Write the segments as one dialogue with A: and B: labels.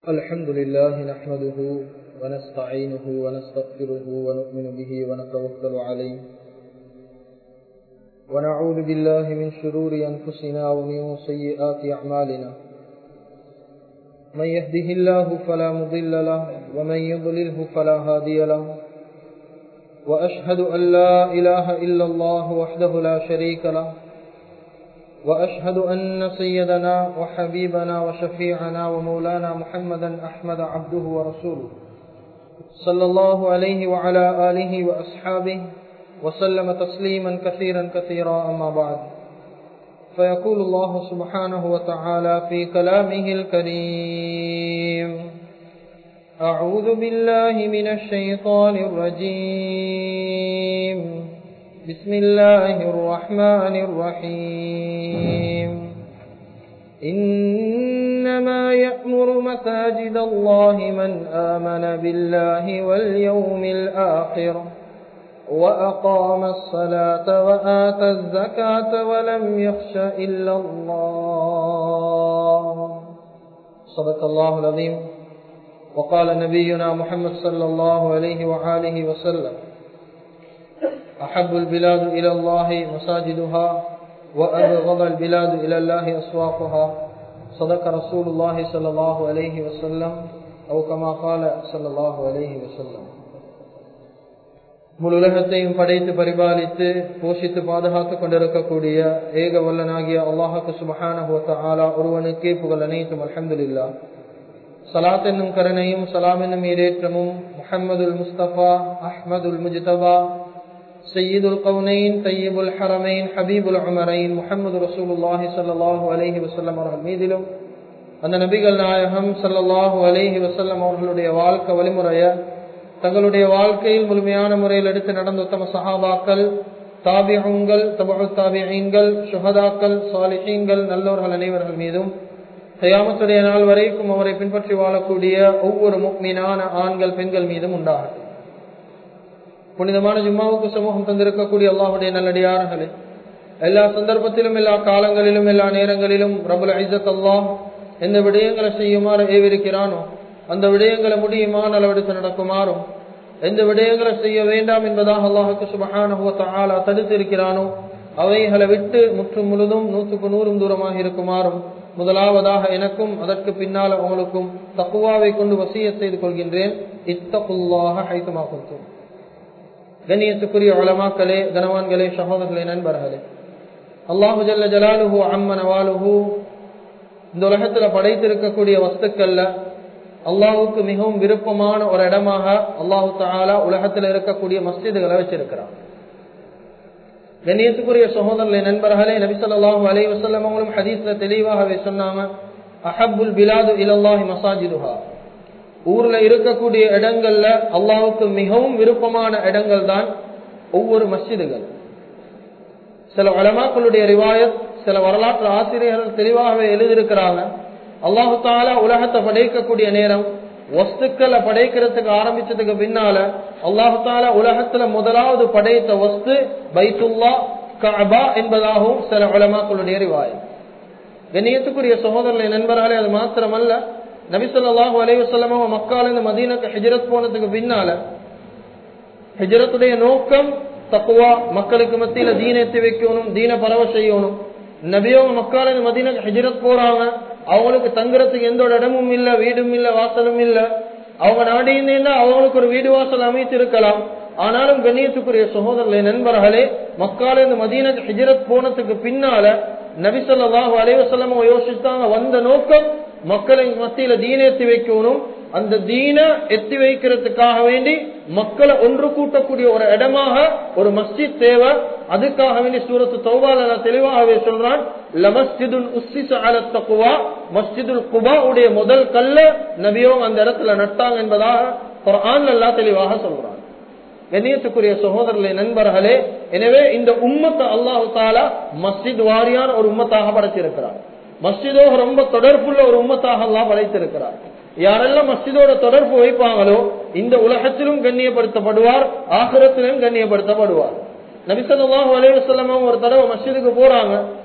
A: الحمد لله نحمده ونستعينه ونستغفره ونؤمن به ونتوكل عليه ونعوذ بالله من شرور أنفسنا ومن سيئات أعمالنا من يهده الله فلا مضل له ومن يضلله فلا هادي له وأشهد أن لا إله إلا الله وحده لا شريك له وأشهد أن سيدنا وحبيبنا وشفيعنا ومولانا محمدا أحمد عبده ورسوله صلى الله عليه وعلى آله وأصحابه وسلم تسليما كثيرا كثيرا أما بعد فيقول الله سبحانه وتعالى في كلامه الكريم أعوذ بالله من الشيطان الرجيم بسم الله الرحمن الرحيم إنما يأمر مساجد الله من آمن بالله واليوم الآخر وأقام الصلاة وآتى الزكاة ولم يخش إلا الله صدق الله العظيم وقال نبينا محمد صلى الله عليه وآله وسلم أحب البلاد إلى الله مساجدها وأبغض البلاد إلى الله أسواقها صدق رسول الله صلى الله عليه وسلم أو كما قال صلى الله عليه وسلم முழு உலகத்தையும் படைத்து பரிபாலித்து போஷித்து பாதுகாத்துக் கொண்டிருக்கக்கூடிய ஏக வல்லனாகிய அல்லாஹுக்கு சுபஹான ஆலா ஒருவனுக்கே புகழ் அனைத்தும் அலமதுல்லா சலாத் என்னும் கருணையும் சலாம் என்னும் ஈரேற்றமும் முஹம்மதுல் முஸ்தபா அஹ்மதுல் முஜ்தபா سيد القونين طيب الحرمين حبيب العمرين محمد رسول الله صلى الله عليه وسلم அவர்கள் மீதிலும் அந்த நபிகள் நாயகம் சல்லல்லாஹு அலைஹி வசல்லம் அவர்களுடைய வாழ்க்கை வழிமுறைய தங்களுடைய வாழ்க்கையில் முழுமையான முறையில் எடுத்து நடந்த உத்தம சஹாபாக்கள் தாபியங்கள் தபு தாபியங்கள் சுஹதாக்கள் சாலிஹீன்கள் நல்லோர்கள் அனைவர்கள் மீதும் தயாமத்துடைய நாள் வரைக்கும் அவரை பின்பற்றி வாழக்கூடிய ஒவ்வொரு முக்மீனான ஆண்கள் பெண்கள் மீதும் உண்டாகட்டும் புனிதமான ஜும்மாவுக்கு சமூகம் தந்திருக்கக்கூடிய அல்லாஹுடைய நல்லடியார்களே எல்லா சந்தர்ப்பத்திலும் எல்லா காலங்களிலும் எல்லா நேரங்களிலும் ரபுல் ஐசத் அல்லாஹ் எந்த விடயங்களை செய்யுமாறு ஏவிருக்கிறானோ அந்த விடயங்களை முடியுமான அளவெடுத்து நடக்குமாறும் எந்த விடயங்களை செய்ய வேண்டாம் என்பதாக அல்லாஹுக்கு சுபகான தடுத்திருக்கிறானோ அவைகளை விட்டு முற்றும் முழுதும் நூற்றுக்கு நூறும் தூரமாக இருக்குமாறும் முதலாவதாக எனக்கும் அதற்கு பின்னால் அவங்களுக்கும் தக்குவாவை கொண்டு வசிய செய்து கொள்கின்றேன் இத்தகுல்லாக ஹைத்துமா கொடுத்தோம் கண்ணியத்துக்குரிய உலமாக்களே கனவான்களே சகோதரர்களே நண்பர்களே அல்லாஹு ஜல்ல ஜலாலுஹு அம்மன் அவாலுஹு இந்த உலகத்துல படைத்திருக்கக்கூடிய வஸ்துக்கள்ல அல்லாஹுக்கு மிகவும் விருப்பமான ஒரு இடமாக அல்லாஹு தாலா உலகத்தில் இருக்கக்கூடிய மஸ்ஜிதுகளை வச்சிருக்கிறான் கண்ணியத்துக்குரிய சகோதரர்களே நண்பர்களே நபிசல்லாஹு அலை வசல்லம் அவங்களும் ஹதீஸ்ல தெளிவாகவே சொன்னாங்க அஹபுல் பிலாது இலல்லாஹி மசாஜிதுஹா ஊர்ல இருக்கக்கூடிய இடங்கள்ல அல்லாவுக்கு மிகவும் விருப்பமான இடங்கள் தான் ஒவ்வொரு மஸ்ஜிதுகள் சில வளமாக்களுடைய ரிவாயத் சில வரலாற்று ஆசிரியர்கள் தெளிவாகவே எழுதியிருக்கிறாங்க அல்லாஹு தாலா உலகத்தை படைக்கக்கூடிய நேரம் வஸ்துக்களை படைக்கிறதுக்கு ஆரம்பிச்சதுக்கு பின்னால அல்லாஹு தாலா உலகத்துல முதலாவது படைத்த வஸ்து பைத்துல்லா கபா என்பதாகவும் சில வளமாக்களுடைய ரிவாயத் கண்ணியத்துக்குரிய சகோதரர்களை நண்பர்களே அது மாத்திரமல்ல நபிசல்லாஹு அலைவசல்லமோ மக்கால இந்த மதீனக்கு ஹிஜரத் போனதுக்கு பின்னால ஹிஜரத்துடைய நோக்கம் தக்குவா மக்களுக்கு மத்தியில தீன எத்தி வைக்கணும் தீன பரவ செய்யணும் நபியோ மக்கால இந்த மதீனக்கு ஹிஜரத் போறாங்க அவங்களுக்கு தங்குறதுக்கு எந்த ஒரு இடமும் இல்ல வீடும் இல்ல வாசலும் இல்ல அவங்க நாடினா அவங்களுக்கு ஒரு வீடு வாசல் அமைத்து இருக்கலாம் ஆனாலும் கண்ணியத்துக்குரிய சகோதரர்களே நண்பர்களே மக்கால இந்த மதீனக்கு ஹிஜரத் போனதுக்கு பின்னால நபிசல்லாஹு அலைவசல்லமோ யோசித்தாங்க வந்த நோக்கம் மக்களை மத்தியில தீன எத்தி வைக்கணும் அந்த தீன எத்தி வைக்கிறதுக்காக வேண்டி மக்களை ஒன்று கூட்டக்கூடிய ஒரு இடமாக ஒரு மஸ்ஜித் தேவை அதுக்காக வேண்டி சூரத்து தௌபால தெளிவாகவே சொல்றான் லமஸ்ஜிதுல் உஸ்ஸிஸ அல தக்வா மஸ்ஜிதுல் குபா உடைய முதல் கல்ல நபியோ அந்த இடத்துல நட்டாங்க என்பதாக குர்ஆன் அல்லாஹ் தெளிவாக சொல்றான் கண்ணியத்துக்குரிய சகோதரர்களே நண்பர்களே எனவே இந்த உம்மத்தை அல்லாஹு தாலா மஸ்ஜித் வாரியான ஒரு உம்மத்தாக படைச்சிருக்கிறார் மஸ்ஜிதோ ரொம்ப தொடர்புள்ள ஒரு உம்மத்தாக எல்லாம் படைத்திருக்கிறார் யாரெல்லாம் மஸ்ஜிதோட தொடர்பு வைப்பாங்களோ இந்த உலகத்திலும் கண்ணியப்படுத்தப்படுவார் ஆகிரத்திலும் கண்ணியப்படுத்தப்படுவார் நபிசல்லாஹு அலைவசல்லமும் ஒரு தடவை மஸ்ஜிதுக்கு போறாங்க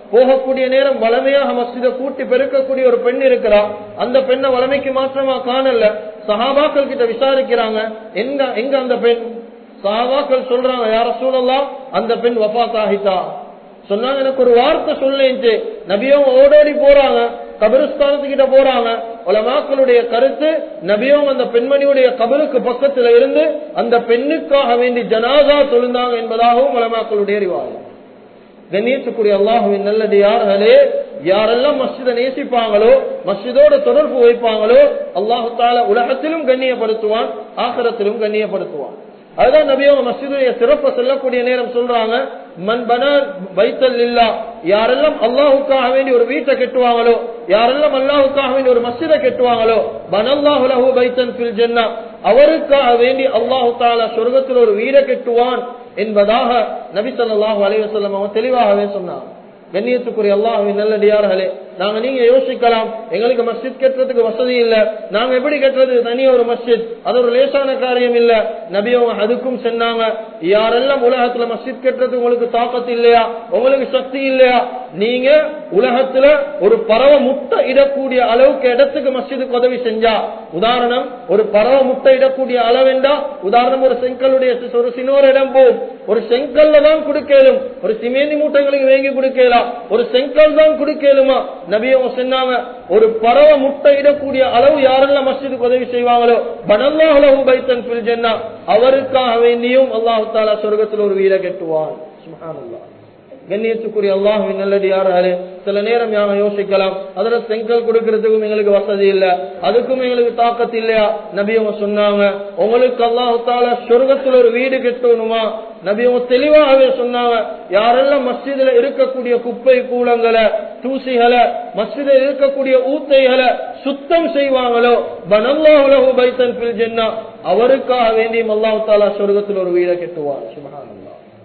A: போகக்கூடிய நேரம் வளமையாக மஸ்ஜிதை கூட்டி பெருக்கக்கூடிய ஒரு பெண் இருக்கிறா அந்த பெண்ணை வளமைக்கு மாற்றமா காணல சஹாபாக்கள் கிட்ட விசாரிக்கிறாங்க எங்க எங்க அந்த பெண் சஹாபாக்கள் சொல்றாங்க யார சூழலாம் அந்த பெண் வபாத் ஆகிட்டா சொன்னாங்க எனக்கு ஒரு வார்த்தை சொல்லேன்ட்டு நபியும் ஓடோடி போறாங்க கபிரஸ்தானத்துக்கிட்ட போறாங்க உலமாக்களுடைய கருத்து நபியும் அந்த பெண்மணியுடைய கபருக்கு பக்கத்துல இருந்து அந்த பெண்ணுக்காக வேண்டி ஜனாதா தொழுந்தாங்க என்பதாகவும் உலமாக்களுடைய அறிவாகும் கண்ணியத்துக்குரிய அல்லாஹுவின் நல்லது யார்களே யாரெல்லாம் மஸ்ஜிதை நேசிப்பாங்களோ மஸ்ஜிதோட தொடர்பு வைப்பாங்களோ அல்லாஹு தால உலகத்திலும் கண்ணியப்படுத்துவான் ஆகரத்திலும் கண்ணியப்படுத்துவான் அதுதான் நபியவங்க மஸ்ஜிதுடைய சிறப்பை சொல்லக்கூடிய நேரம் சொல்றாங்க மண் பனார் வைத்தல் இல்லா யாரெல்லாம் அல்லாஹுக்காக வேண்டி ஒரு வீட்டை கெட்டுவாங்களோ யாரெல்லாம் அல்லாஹுக்காக வேண்டி ஒரு மஸ்ஜிதை கெட்டுவாங்களோ பனல்லாஹு லஹு பைத்தன் ஃபில் ஜன்னா அவருக்காக வேண்டி அல்லாஹு தாலா சொர்க்கத்தில் ஒரு வீடை கெட்டுவான் என்பதாக நபி ஸல்லல்லாஹு அலைஹி வஸல்லம் அவங்க தெளிவாகவே சொன்னாங்க கண்ணியத்துக்குரிய அல்லாஹின் நல்லடியார்களே நாங்க நீங்க யோசிக்கலாம் எங்களுக்கு மஸ்ஜித் கட்டுறதுக்கு வசதி இல்ல நாங்க எப்படி கட்டுறது தனி ஒரு மஸ்ஜித் அது ஒரு லேசான காரியம் இல்ல நபியவங்க அதுக்கும் சொன்னாங்க யாரெல்லாம் உலகத்துல மஸ்ஜித் கட்டுறதுக்கு உங்களுக்கு தாக்கத்து இல்லையா உங்களுக்கு சக்தி இல்லையா நீங்க உலகத்துல ஒரு பறவை முட்டை இடக்கூடிய அளவுக்கு இடத்துக்கு மஸ்ஜிதுக்கு உதவி செஞ்சா உதாரணம் ஒரு பறவை முட்டை இடக்கூடிய அளவெண்டா உதாரணம் ஒரு செங்கலுடைய ஒரு சின்னோர் இடம் போகும் ஒரு செங்கல்ல தான் கொடுக்கலும் ஒரு சிமேந்தி மூட்டைகளுக்கு வாங்கி கொடுக்கலாம் ஒரு செங்கல் தான் கொடுக்கலுமா நபியவங்க சொன்னாங்க ஒரு பறவை முட்டை இடக்கூடிய அளவு யாரெல்லாம் மஸ்ஜிதுக்கு உதவி செய்வாங்களோ பனல்லாஹு பைத்தன் ஃபில் ஜன்னா அவருக்காக வேண்டியும் அல்லாஹு தாலா சொர்க்கத்தில் ஒரு வீட கட்டுவான் சுப்ஹானல்லாஹ் கண்ணியத்துக்குரிய அல்லாஹுவின் நல்லடியாராலே சில நேரம் யாங்க யோசிக்கலாம் அதுல செங்கல் கொடுக்கறதுக்கும் எங்களுக்கு வசதி இல்ல அதுக்கும் எங்களுக்கு தாக்கத்து இல்லையா நபியவங்க சொன்னாங்க உங்களுக்கு அல்லாஹு தாலா சொர்க்கத்தில் ஒரு வீடு கட்டணுமா நபியவங்க தெளிவாகவே சொன்னாங்க யாரெல்லாம் மஸ்ஜிதுல இருக்கக்கூடிய குப்பை கூலங்களை தூசிகளை மஸ்ஜிதில் இருக்கக்கூடிய ஊத்தைகளை சுத்தம் செய்வாங்களோ பனல்லாஹு பைத்தன் பில் ஜென்னா அவருக்காக வேண்டியும் அல்லாஹு தாலா சொர்க்கத்தில் ஒரு வீடை கட்டுவார் சுபஹானல்லாஹ்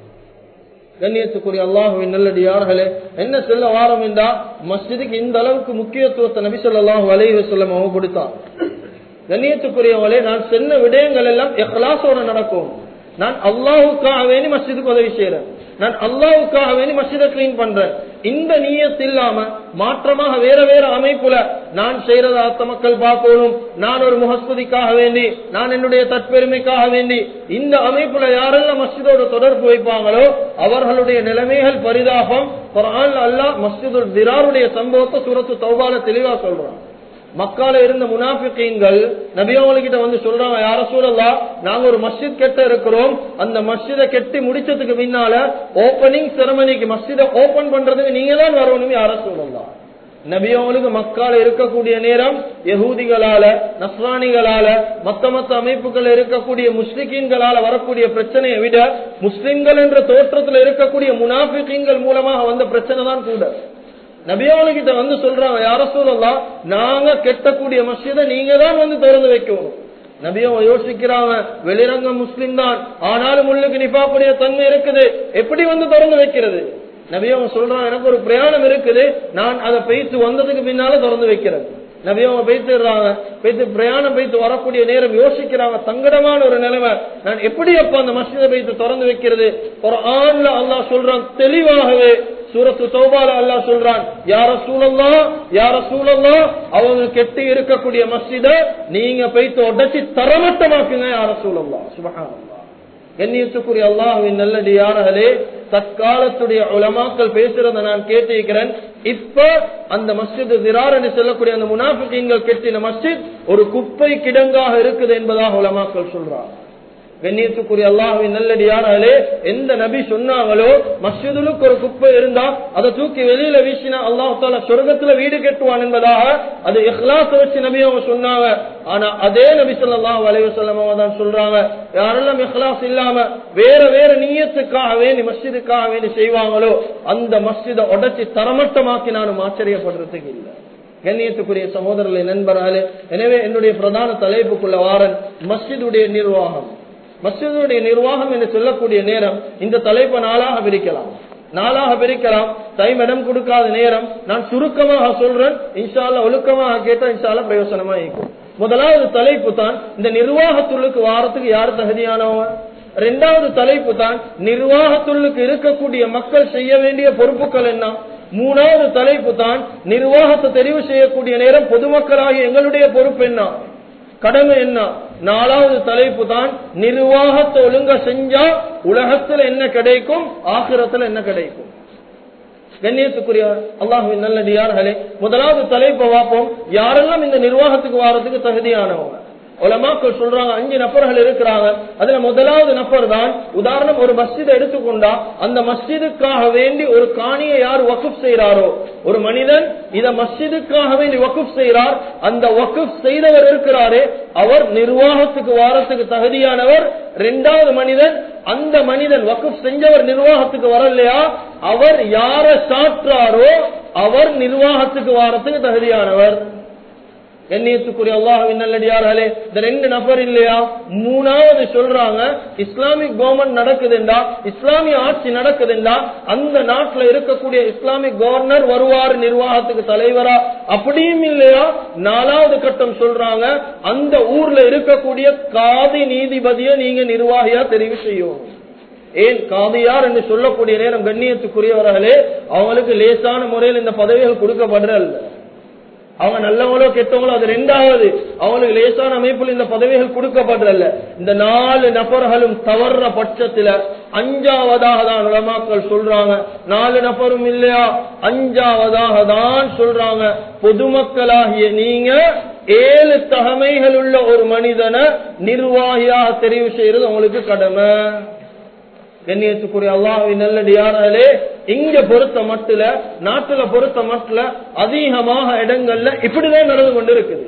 A: கண்ணியத்துக்குரிய அல்லாஹுவின் நல்லடியார்களே என்ன சொல்ல வாரம் என்றா மஸ்ஜிதுக்கு இந்த அளவுக்கு முக்கியத்துவத்தை நபி சொல்லாஹு அலைஹி வஸல்லம் அவங்க கொடுத்தான் கண்ணியத்துக்குரியவங்களே நான் சொன்ன விடயங்கள் எல்லாம் எஹ்லாசோட நடக்கும் நான் அல்லாஹுக்காக வேண்டி மஸ்ஜிதுக்கு உதவி செய்யறேன் நான் அல்லாஹுக்காக வேண்டி மஸ்ஜிதை கிளீன் பண்றேன் இந்த நீயத் இல்லாம மாற்றமாக வேற வேற அமைப்புல நான் செய்யறத அத்த மக்கள் பார்க்கணும் நான் ஒரு முகஸ்துதிக்காக வேண்டி நான் என்னுடைய தற்பெருமைக்காக வேண்டி இந்த அமைப்புல யாரெல்லாம் மஸ்ஜிதோட தொடர்பு வைப்பாங்களோ அவர்களுடைய நிலைமைகள் பரிதாபம் குரான் அல்லாஹ் மஸ்ஜிது திராருடைய சம்பவத்தை சூரத்து தௌபால தெளிவா சொல்றான் மக்கால இருந்த முனாஃபிகீன்கள் நபியவங்ககிட்ட வந்து சொல்றாங்க யார சூழல்லா நாங்க ஒரு மஸ்ஜித் கெட்ட இருக்கிறோம் அந்த மஸ்ஜிதை கெட்டி முடிச்சதுக்கு பின்னால ஓபனிங் செரமனிக்கு மஸ்ஜிதை ஓபன் பண்றதுக்கு நீங்க தான் வரணும் யார சூழல்லா நபியவங்களுக்கு மக்கால இருக்கக்கூடிய நேரம் யகூதிகளால நஸ்ரானிகளால மத்த மத்த அமைப்புகள் இருக்கக்கூடிய முஸ்லிக்கீன்களால வரக்கூடிய பிரச்சனையை விட முஸ்லிம்கள் என்ற தோற்றத்தில் இருக்கக்கூடிய முனாஃபிகீன்கள் மூலமாக வந்த பிரச்சனை தான் கூட நபியாவனுக்கிட்ட வந்து சொல்றாங்க யார சொல்லலாம் நாங்க கெட்டக்கூடிய மஸ்ஜிதை நீங்க தான் வந்து திறந்து வைக்கணும் நபியவங்க யோசிக்கிறாங்க வெளிரங்க முஸ்லிம் தான் ஆனாலும் உள்ளுக்கு நிப்பாப்புடைய தன்மை இருக்குது எப்படி வந்து திறந்து வைக்கிறது நபியவங்க சொல்றாங்க எனக்கு ஒரு பிரயாணம் இருக்குது நான் அதை பெய்த்து வந்ததுக்கு பின்னால திறந்து வைக்கிறேன் நபியவங்க பேசிடுறாங்க பேசி பிரயாணம் பேசி வரக்கூடிய நேரம் யோசிக்கிறாங்க சங்கடமான ஒரு நிலைமை நான் எப்படி அப்ப அந்த மஸ்ஜிதை பேசி திறந்து வைக்கிறது ஒரு ஆண்ல அல்லாஹ் சொல்றான் தெளிவாகவே சூரத்து தௌபால அல்லா சொல்றான் யார சூழல்லா யார சூழல்லா அவங்க கெட்டி இருக்கக்கூடிய மஸ்ஜித நீங்க போய்த்து உடச்சி தரமட்டமாக்குங்க யார சூழல்லா சுபகானல்லா கண்ணியத்துக்குரிய அல்லாஹுவின் நல்லடி யார்களே தற்காலத்துடைய உலமாக்கள் பேசுறத நான் கேட்டிருக்கிறேன் இப்ப அந்த மஸ்ஜித் திரார் என்று சொல்லக்கூடிய அந்த முனாஃபிகங்கள் கெட்டின மஸ்ஜித் ஒரு குப்பை கிடங்காக இருக்குது என்பதாக உலமாக்கள் சொல்றாங்க கண்ணியத்துக்குரிய அல்லாஹின் நல்லடியானாலே எந்த நபி சொன்னாங்களோ மஸ்ஜிதுலுக்கு ஒரு குப்பை இருந்தா அதை தூக்கி வெளியில வீசினா அல்லாஹு தாலா சொர்க்கத்துல வீடு கட்டுவான் என்பதாக அது இஹ்லாச வச்சு நபி அவங்க சொன்னாங்க ஆனா அதே நபி சொல்லாஹ் வலைவசல்லம் அவங்க தான் சொல்றாங்க யாரெல்லாம் இஹ்லாஸ் இல்லாம வேற வேற நீயத்துக்காக வேண்டி மஸ்ஜிதுக்காக வேண்டி செய்வாங்களோ அந்த மஸ்ஜிதை உடைச்சி தரமட்டமாக்கி நானும் ஆச்சரியப்படுறதுக்கு இல்லை கண்ணியத்துக்குரிய சகோதரர்களை நண்பராலே எனவே என்னுடைய பிரதான தலைப்புக்குள்ள வாரன் மஸ்ஜிதுடைய நிர்வாகம் மஸ்ஜிதுடைய நிர்வாகம் என்று சொல்லக்கூடிய நேரம் இந்த தலைப்பை நாளாக பிரிக்கலாம் நாளாக பிரிக்கலாம் டைம் இடம் கொடுக்காத நேரம் நான் சுருக்கமாக சொல்றேன் இன்ஷால்ல ஒழுக்கமாக கேட்டா இன்ஷால்ல பிரயோசனமா இருக்கும் முதலாவது தலைப்பு தான் இந்த நிர்வாகத்துள்ளுக்கு வாரத்துக்கு யார் தகுதியானவங்க ரெண்டாவது தலைப்பு தான் நிர்வாகத்துள்ளுக்கு இருக்கக்கூடிய மக்கள் செய்ய வேண்டிய பொறுப்புகள் என்ன மூணாவது தலைப்பு தான் நிர்வாகத்தை தெரிவு செய்யக்கூடிய நேரம் பொதுமக்களாகிய எங்களுடைய பொறுப்பு என்ன கடமை என்ன நாலாவது தலைப்பு தான் நிர்வாகத்தை ஒழுங்க செஞ்சா உலகத்துல என்ன கிடைக்கும் ஆகிரத்துல என்ன கிடைக்கும் கண்ணியத்துக்குரிய அல்லாஹுவின் நல்லடியார்களே முதலாவது தலைப்பை பார்ப்போம் யாரெல்லாம் இந்த நிர்வாகத்துக்கு வாரத்துக்கு தகுதியானவங்க உலமாக்கள் சொல்றாங்க அஞ்சு நபர்கள் இருக்கிறாங்க அதுல முதலாவது நபர் தான் உதாரணம் ஒரு மஸ்ஜிதை எடுத்துக்கொண்டா அந்த மஸ்ஜிதுக்காக வேண்டி ஒரு காணியை யார் வகுப் செய்யறாரோ ஒரு மனிதன் இத மஸ்ஜிதுக்காக வேண்டி வகுப் செய்யறார் அந்த வகுப் செய்தவர் இருக்கிறாரே அவர் நிர்வாகத்துக்கு வாரத்துக்கு தகுதியானவர் இரண்டாவது மனிதன் அந்த மனிதன் வகுப் செஞ்சவர் நிர்வாகத்துக்கு வரலையா அவர் யார சாற்றாரோ அவர் நிர்வாகத்துக்கு வாரத்துக்கு தகுதியானவர் கண்ணியத்துக்குரிய அல்லாஹின் நல்லடியார்களே இந்த ரெண்டு நபர் இல்லையா மூணாவது சொல்றாங்க இஸ்லாமிக் கவர்மெண்ட் நடக்குதுண்டா இஸ்லாமிய ஆட்சி நடக்குதுண்டா அந்த நாட்டுல இருக்கக்கூடிய இஸ்லாமிக் கவர்னர் வருவார் நிர்வாகத்துக்கு தலைவரா அப்படியும் இல்லையா நாலாவது கட்டம் சொல்றாங்க அந்த ஊர்ல இருக்கக்கூடிய காதி நீதிபதியை நீங்க நிர்வாகியா தெரிவு செய்யும் ஏன் காதியார் என்று சொல்லக்கூடிய நேரம் கண்ணியத்துக்குரியவர்களே அவங்களுக்கு லேசான முறையில் இந்த பதவிகள் கொடுக்கப்படுறல்ல அவங்க நல்லவங்களோ கெட்டவங்களோ அது ரெண்டாவது அவங்களுக்கு லேசான அமைப்பில் இந்த பதவிகள் கொடுக்கப்படுறல்ல இந்த நாலு நபர்களும் தவற பட்சத்துல அஞ்சாவதாக தான் உலமாக்கள் சொல்றாங்க நாலு நபரும் இல்லையா அஞ்சாவதாக தான் சொல்றாங்க பொதுமக்களாகிய நீங்க ஏழு தகமைகள் உள்ள ஒரு மனிதனை நிர்வாகியாக தெரிவு செய்யறது உங்களுக்கு கடமை கண்ணியத்துக்குரிய அல்லாஹின் நல்லடியார்களே இங்க பொறுத்த மட்டுல நாட்டுல பொறுத்த மட்டுல அதிகமாக இடங்கள்ல இப்படிதான் நடந்து கொண்டு இருக்குது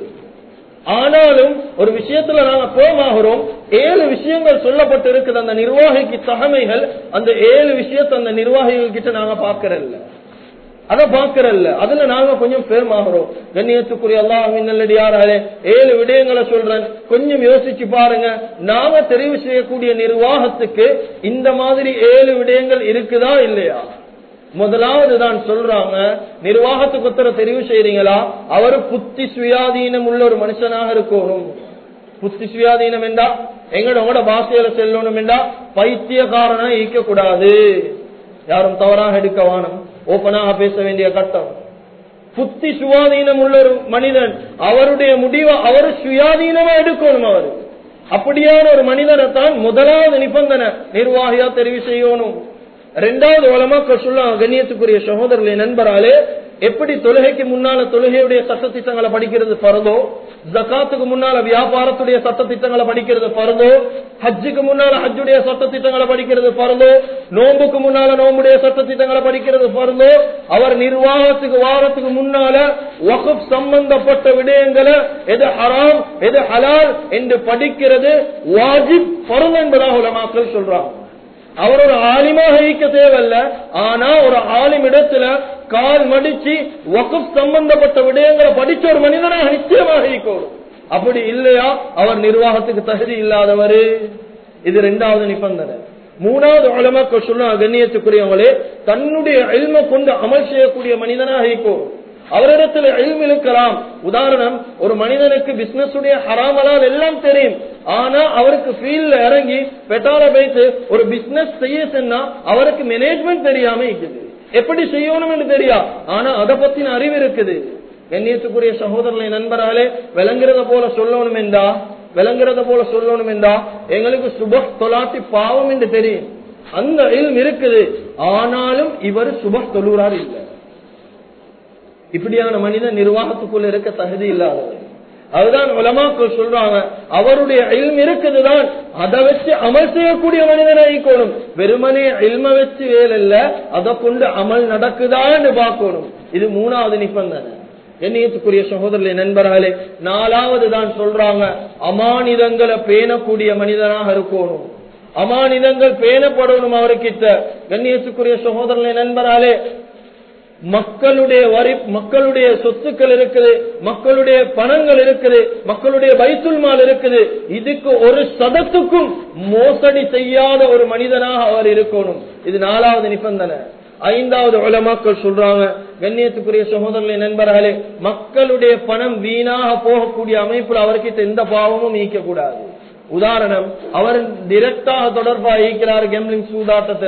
A: ஆனாலும் ஒரு விஷயத்துல நாங்க போமாகிறோம் ஏழு விஷயங்கள் சொல்லப்பட்டு இருக்குது அந்த நிர்வாகிக்கு தகமைகள் அந்த ஏழு விஷயத்தை அந்த நிர்வாகிகள் கிட்ட நாங்க பாக்குறல்ல அதை பாக்குறல்ல அதுல நாங்க கொஞ்சம் பேர்மாகிறோம் கண்ணியத்துக்குரிய அல்லாஹின் நல்லடியாராலே ஏழு விடயங்களை சொல்றேன் கொஞ்சம் யோசிச்சு பாருங்க நாம தெரிவு செய்யக்கூடிய நிர்வாகத்துக்கு இந்த மாதிரி ஏழு விடயங்கள் இருக்குதா இல்லையா முதலாவது தான் சொல்றாங்க நிர்வாகத்துக்கு ஒருத்தர தெரிவு செய்றீங்களா அவரு புத்தி சுயாதீனம் உள்ள ஒரு மனுஷனாக இருக்கணும் புத்தி சுயாதீனம் என்றா எங்கட உங்களோட பாஷையில செல்லணும் என்றா பைத்தியக்காரனா ஈக்க கூடாது யாரும் தவறாக எடுக்க வானம் ஓப்பனாக பேச வேண்டிய கட்டம் புத்தி சுவாதீனம் உள்ள ஒரு மனிதன் அவருடைய முடிவை அவர் சுயாதீனமா எடுக்கணும் அவரு அப்படியான ஒரு மனிதனை தான் முதலாவது நிபந்தனை நிர்வாகியா தெரிவு செய்யணும் ரெண்டாவது வளமாக்கள் சொல்ல கண்ணியத்துக்குரிய சகோதரர்களை நண்பராலே எப்படி தொழுகைக்கு முன்னால தொழுகையுடைய சட்ட திட்டங்களை படிக்கிறது பரதோ ஜக்காத்துக்கு முன்னால வியாபாரத்துடைய சட்ட திட்டங்களை படிக்கிறது பரதோ ஹஜ்ஜுக்கு முன்னால ஹஜ்ஜுடைய சட்ட திட்டங்களை படிக்கிறது பரதோ நோம்புக்கு முன்னால நோம்புடைய சட்ட திட்டங்களை படிக்கிறது பரதோ அவர் நிர்வாகத்துக்கு வாரத்துக்கு முன்னால வகுப் சம்பந்தப்பட்ட விடயங்களை எது ஹராம் எது ஹலால் என்று படிக்கிறது வாஜிப் பருது என்பதாக உலமாக்கள் சொல்றாங்க அவர் ஒரு ஆலிமாக ஈக்க தேவையில்ல ஆனா ஒரு ஆலிம் இடத்துல கால் மடிச்சு வகுப் சம்பந்தப்பட்ட விடயங்களை படிச்ச ஒரு மனிதனாக நிச்சயமாக ஈக்கணும் அப்படி இல்லையா அவர் நிர்வாகத்துக்கு தகுதி இல்லாதவரு இது ரெண்டாவது நிபந்தனை மூணாவது உலமாக்கள் சொல்ல கண்ணியத்துக்குரியவங்களே தன்னுடைய எல்மை கொண்டு அமல் செய்யக்கூடிய மனிதனாக ஈக்கும் அவரிடத்துல எல்ம் இருக்கலாம் உதாரணம் ஒரு மனிதனுக்கு பிசினஸ் உடைய ஹராமலால் எல்லாம் தெரியும் ஆனா அவருக்கு ஃபீல்ட்ல இறங்கி பெட்டார வைத்து ஒரு பிசினஸ் செய்ய சொன்னா அவருக்கு மேனேஜ்மெண்ட் தெரியாம இருக்குது எப்படி செய்யணும் என்று தெரியா ஆனா அதை பத்தின அறிவு இருக்குது கண்ணியத்துக்குரிய சகோதரர்களை நண்பராலே விளங்குறத போல சொல்லணும் என்றா விளங்குறத போல சொல்லணும் என்றா எங்களுக்கு சுப தொலாட்டி பாவம் என்று தெரியும் அந்த இல்ம் இருக்குது ஆனாலும் இவர் சுப தொழுகிறார் இல்லை இப்படியான மனிதன் நிர்வாகத்துக்குள்ள இருக்க தகுதி இல்லாதவர் அதுதான் உலமாக்கள் சொல்றாங்க அவருடைய இல்ம் இருக்குதுதான் அதை வச்சு அமல் செய்யக்கூடிய மனிதனை ஈக்கணும் வெறுமனே இல்ம வச்சு வேலைல்ல அதை கொண்டு அமல் நடக்குதான்னு பார்க்கணும் இது மூணாவது நிபந்தனை எண்ணியத்துக்குரிய சகோதரர்களே நண்பர்களே நாலாவது தான் சொல்றாங்க அமானிதங்களை பேணக்கூடிய மனிதனாக இருக்கணும் அமானிதங்கள் பேணப்படணும் அவர்கிட்ட கண்ணியத்துக்குரிய சகோதரர்களே நண்பராலே மக்களுடைய வரி மக்களுடைய சொத்துக்கள் இருக்குது மக்களுடைய பணங்கள் இருக்குது மக்களுடைய பைத்துல் மால் இருக்குது இதுக்கு ஒரு சதத்துக்கும் மோசடி செய்யாத ஒரு மனிதனாக அவர் இருக்கணும் இது நாலாவது நிபந்தனை ஐந்தாவது உலமாக்கள் சொல்றாங்க கண்ணியத்துக்குரிய சகோதரர்களை நண்பர்களே மக்களுடைய பணம் வீணாக போகக்கூடிய அமைப்புல அவர்கிட்ட எந்த பாவமும் நீக்க கூடாது உதாரணம் அவர் டிரெக்டாக தொடர்பா ஈக்கிறார் கெம்லிங் சூதாட்டத்துல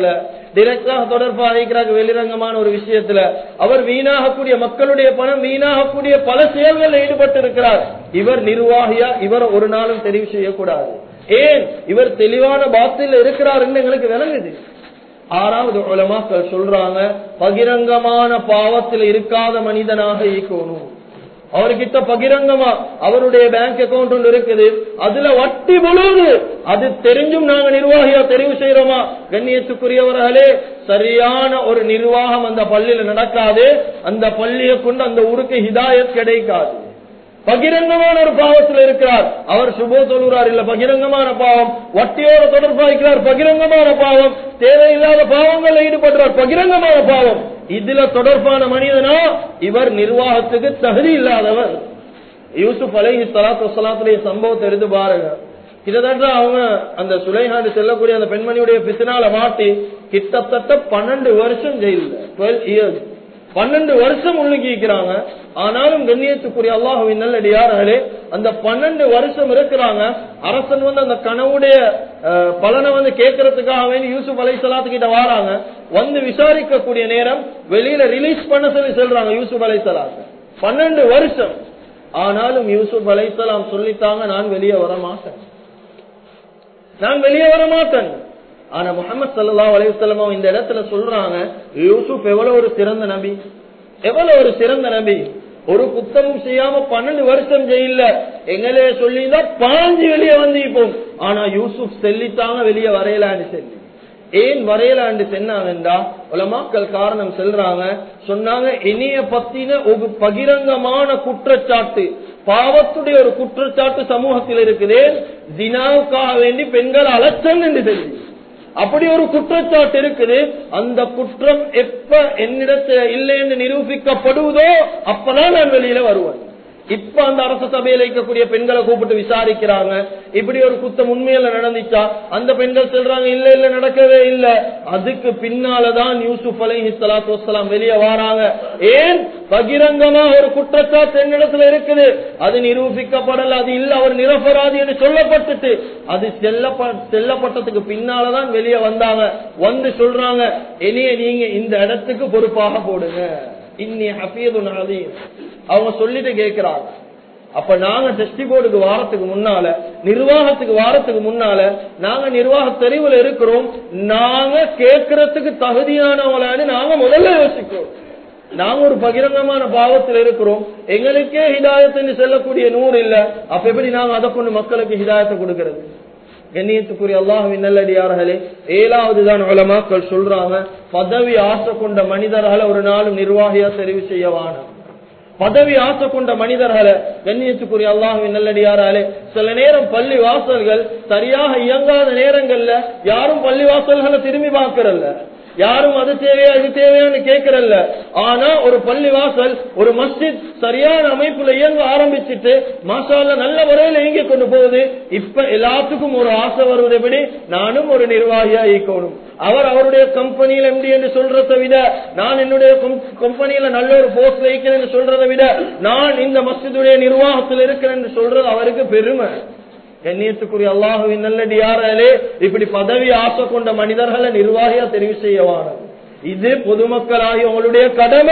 B: டிரெக்டாக தொடர்பாக இருக்கிறாங்க வெளிரங்கமான ஒரு விஷயத்துல அவர் வீணாகக்கூடிய மக்களுடைய பணம் வீணாகக்கூடிய பல செயல்களில் ஈடுபட்டு இருக்கிறார் இவர் நிர்வாகியா இவர் ஒரு நாளும் தெரிவு செய்யக்கூடாது ஏன் இவர் தெளிவான பாத்தில் இருக்கிறார் என்று எங்களுக்கு விளங்குது ஆறாவது உலமாக்கள் சொல்றாங்க பகிரங்கமான பாவத்தில் இருக்காத மனிதனாக ஈக்கணும் அவர்கிட்ட பகிரங்கமா அவருடைய பேங்க் அக்கவுண்ட் ஒன்று இருக்குது அதுல வட்டி முழுது அது தெரிஞ்சும் நாங்க நிர்வாகியா தெரிவு செய்யறோமா கண்ணியத்துக்குரியவர்களே சரியான ஒரு நிர்வாகம் அந்த பள்ளியில நடக்காது அந்த பள்ளியை கொண்டு அந்த ஊருக்கு ஹிதாயத் கிடைக்காது பகிரங்கமான ஒரு பாவத்தில் இருக்கிறார் அவர் சுபோ தொழுகிறார் இல்ல பகிரங்கமான பாவம் வட்டியோட தொடர்பாகிறார் பகிரங்கமான பாவம் தேவையில்லாத பாவங்கள்ல ஈடுபடுறார் பகிரங்கமான பாவம் இதுல தொடர்பான மனிதனா இவர் நிர்வாகத்துக்கு தகுதி இல்லாதவர் யூசுப் அலைஹி சலாத்து வசலாத்துடைய சம்பவத்தை எடுத்து பாருங்க கிட்டத்தட்ட அவங்க அந்த சுலைஹாண்டு செல்லக்கூடிய அந்த பெண்மணியுடைய பிசினால மாட்டி கிட்டத்தட்ட பன்னெண்டு வருஷம் ஜெயில டுவெல் இயர்ஸ் பன்னெண்டு வருஷம் உள்ளுக்கிக்கிறாங்க ஆனாலும் கண்ணியத்துக்குரிய அல்லாஹுவின் நல்லடியார்களே அந்த பன்னெண்டு வருஷம் இருக்கிறாங்க அரசன் வந்து அந்த கனவுடைய அஹ், பலனை வந்து கேட்கறதுக்காக வேண்டி யூசுப் அலை கிட்ட வராங்க வந்து விசாரிக்கக்கூடிய நேரம் வெளியில ரிலீஸ் பண்ண சொல்லி சொல்றாங்க யூசுப் அலை பன்னெண்டு வருஷம் ஆனாலும் யூசுப் அலைசலாம் சொல்லிட்டாங்க நான் வெளியே வர மாட்டேன் நான் வெளியே வர மாட்டேன் ஆனா முகமது சல்லா அலையுசல்லமா இந்த இடத்துல சொல்றாங்க யூசுப் எவ்வளவு ஒரு சிறந்த நபி எவ்வளவு ஒரு சிறந்த நபி ஒரு குத்தமும் செய்யாம பன்னெண்டு வருஷம் ஜெயில எங்களே சொல்லியிருந்தா பாஞ்சு வெளியே வந்து இப்போ ஆனா யூசுப் செல்லித்தாங்க வெளியே வரையலான்னு சொல்லி ஏன் வரையலாண்டு சொன்னாங்கன்றா உலமாக்கள் காரணம் சொல்றாங்க சொன்னாங்க இனிய பத்தின ஒரு பகிரங்கமான குற்றச்சாட்டு பாவத்துடைய ஒரு குற்றச்சாட்டு சமூகத்தில் இருக்குது தினாவுக்காக வேண்டி பெண்கள் அலட்சம் என்று தெரியும் அப்படி ஒரு குற்றச்சாட்டு இருக்குது அந்த குற்றம் எப்ப என்னிடத்துல இல்லை என்று நிரூபிக்கப்படுவதோ அப்பதான் நான் வெளியில வருவேன் இப்ப அந்த அரசு சபையில இருக்கக்கூடிய பெண்களை கூப்பிட்டு விசாரிக்கிறாங்க இப்படி ஒரு குத்தம் உண்மையில நடந்துச்சா அந்த பெண்கள் சொல்றாங்க இல்ல இல்ல நடக்கவே இல்ல அதுக்கு பின்னாலதான் யூசுப் அலைஹி ஸலாத்து வஸ்ஸலாம் வெளியே வராங்க ஏன் பகிரங்கமா ஒரு குற்றச்சாட்டு என்னிடத்துல இருக்குது அது நிரூபிக்கப்படல அது இல்ல அவர் நிரபராதி என்று சொல்லப்பட்டுட்டு அது செல்லப்ப செல்லப்பட்டதுக்கு பின்னாலதான் வெளியே வந்தாங்க வந்து சொல்றாங்க இனிய நீங்க இந்த இடத்துக்கு பொறுப்பாக போடுங்க இன்னி ஹபீது அலீம் அவங்க சொல்லிட்டு கேட்கிறாங்க அப்ப நாங்க டெஸ்டி போர்டுக்கு வாரத்துக்கு முன்னால நிர்வாகத்துக்கு வாரத்துக்கு முன்னால நாங்க நிர்வாக தெரிவுல இருக்கிறோம் நாங்க கேட்கறதுக்கு தகுதியானவங்களான்னு நாங்க முதல்ல யோசிக்கிறோம் நாங்க ஒரு பகிரங்கமான பாவத்தில் இருக்கிறோம் எங்களுக்கே ஹிதாயத்துன்னு செல்லக்கூடிய நூறு இல்ல அப்ப எப்படி நாங்க அதை கொண்டு மக்களுக்கு ஹிதாயத்தை கொடுக்கிறது கண்ணியத்துக்குரிய அல்லாஹுவின் நல்லடியார்களே ஏழாவது தான் உலமாக்கள் சொல்றாங்க பதவி ஆசை கொண்ட மனிதர்களை ஒரு நாளும் நிர்வாகியா தெரிவு செய்யவான பதவி ஆசை கொண்ட மனிதர்களை கண்ணியத்துக்குரிய அல்லாஹுவின் நல்லடியாராலே சில நேரம் பள்ளி வாசல்கள் சரியாக இயங்காத நேரங்கள்ல யாரும் பள்ளி வாசல்களை திரும்பி பார்க்கறல்ல யாரும் அது தேவையா இது தேவையான்னு கேட்கறல்ல ஆனா ஒரு பள்ளி வாசல் ஒரு மஸ்ஜித் சரியான அமைப்புல இயங்க ஆரம்பிச்சுட்டு மாசால நல்ல முறையில இயங்கி கொண்டு போகுது இப்ப எல்லாத்துக்கும் ஒரு ஆசை வருவது எப்படி நானும் ஒரு நிர்வாகியா இயக்கணும் அவர் அவருடைய கம்பெனியில எம்டி என்று சொல்றதை விட நான் என்னுடைய கம்பெனியில நல்ல ஒரு போஸ்ட்ல இருக்கிறேன் என்று சொல்றதை விட நான் இந்த மஸ்ஜிதுடைய நிர்வாகத்தில் இருக்கிறேன் என்று சொல்றது அவருக்கு பெருமை கண்ணியத்துக்குரிய அல்லாஹுவின் நல்லடியாரே இப்படி பதவி ஆசை கொண்ட மனிதர்களை நிர்வாகியா தெரிவு செய்யவான இது பொதுமக்களாகி உங்களுடைய கடமை